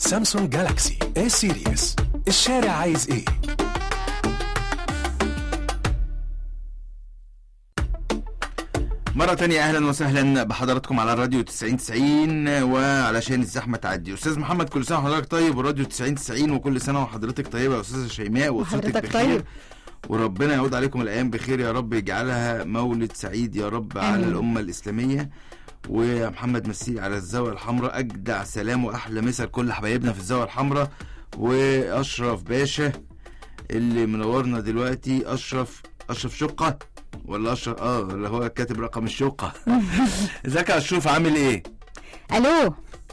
سامسونج جالاكسي اي سيريس الشارع عايز ايه مرة تانية أهلا وسهلا بحضراتكم على الراديو 9090 وعلشان الزحمة تعدي أستاذ محمد كل سنة وحضرتك طيب والراديو 9090 وكل سنة وحضرتك طيبة يا أستاذة شيماء وأسرتك وحضرتك بخير طيب. وربنا يعود عليكم الأيام بخير يا رب يجعلها مولد سعيد يا رب على آمين. الأمة الإسلامية ويا محمد مسي على الزاوية الحمراء أجدع سلام وأحلى مسا لكل حبايبنا في الزاوية الحمراء وأشرف باشا اللي منورنا دلوقتي أشرف أشرف شقة ولا أشرف اه اللي هو كاتب رقم الشقة ازيك يا اشرف عامل ايه الو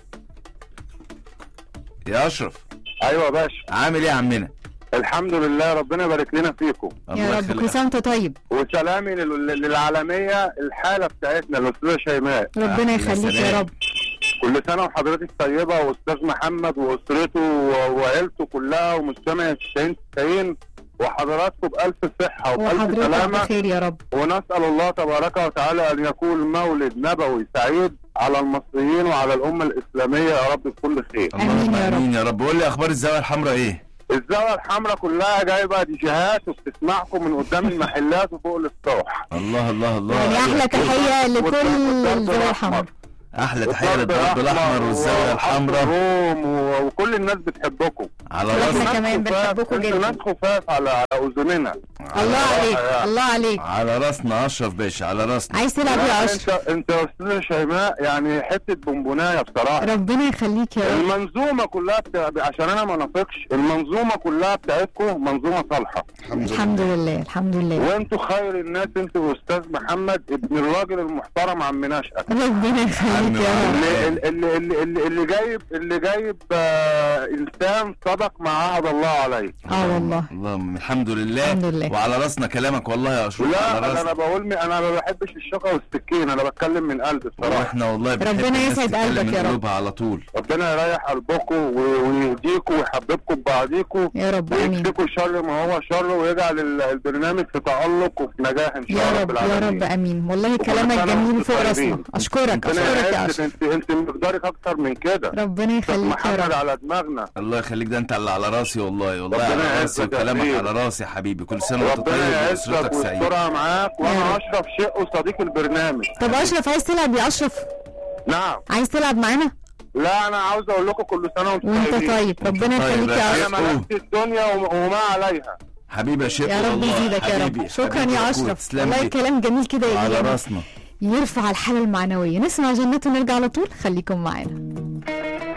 يا اشرف ايوه يا باشا عامل ايه يا عمنا الحمد لله ربنا يبارك لنا فيكم يا رب كل سنه وانت طيب وسلامي لل- للعالميه الحاله بتاعتنا الاستاذه شيماء ربنا يا يخليك سلام. يا رب كل سنه وحضرتك طيبه واستاذ محمد واسرته و- وعيلته كلها ومستمع 90 90 وحضراتكم بالف صحه وبالف وحضرتك سلامه بخير يا رب ونسال الله تبارك وتعالى ان يكون مولد نبوي سعيد على المصريين وعلى الامه الاسلاميه يا رب بكل خير اللهم آمين يا رب. امين يا رب قول لي اخبار الزاويه الحمراء ايه الزاويه الحمراء كلها جايبه ديجيهات وبتسمعكم من قدام المحلات وفوق السطوح الله الله الله يعني احلى تحيه لكل والضرب الزوايا الحمراء الأحمر. احلى تحيه للضرب الاحمر والزاويه الحمراء الروم و- وكل الناس بتحبكم على واحنا راسنا كمان ناس خفاف- بنحبكم انتوا جدا. ناس خفاف على على اذننا الله عليك يا- الله عليك على راسنا اشرف باشا على راسنا عايز تلعب لا، يا انت اشرف انت يا استاذه شيماء يعني حته بونبونايه بصراحه ربنا يخليك يا رب المنظومه كلها بتاع... عشان انا ما نافقش المنظومه كلها بتاعتكم منظومه صالحه الحمد لله الحمد لله وانتوا خير الناس انتوا واستاذ محمد ابن الراجل المحترم عم نشأت ربنا يخليك يا رب اللي اللي اللي, اللي, اللي جايب اللي جايب آه انسان صدق مع عهد الله عليه اه والله اللهم الحمد لله الحمد لله. وعلى راسنا كلامك والله يا اشرف لا على انا انا راسنا بقول م- انا ما بحبش الشقه والسكين انا بتكلم من قلبي بصراحه واحنا والله بنحب ربنا الناس يسعد تتكلم قلبك من يا رب. قلوبها على طول ربنا يريح قلبكم و- ويهديكم ويحببكم ببعضيكم يا رب امين ويكفيكم شر ما هو شر ويجعل ال- البرنامج في تألق وفي نجاح ان شاء يا الله رب رب يا العالمين رب امين والله وكل كلامك سنة جميل وانتم فوق راسنا طيبين. اشكرك ربنا اشكرك يا يعزك اشرف انت انت مقدارك اكتر من كده ربنا أستاذ يخليك يا محمد رب على دماغنا الله يخليك ده انت اللي على راسي والله والله ربنا على راسي يعزك يا وكلامك حبيبي. على راسي يا حبيبي كل سنه وانت ربنا طيب يعزك واسرتك سعيده ويسترها معاك يا وانا رب. اشرف شق وصديق البرنامج طب اشرف عايز تلعب يا اشرف نعم عايز تلعب معانا لا انا عاوز اقول لكم كل سنه وانتم وانت طيبين طيب ربنا طيب يخليك يا يا انا اشرف أوه. ملكت الدنيا وم- وما عليها حبيبي يا شيخ يا رب والله. يزيدك يا حبيبي، رب شكرا حبيبي يا أخوي، اشرف تسلم والله لي. كلام جميل كده على يعني راسنا يرفع الحاله المعنويه نسمع جنات ونرجع على طول خليكم معانا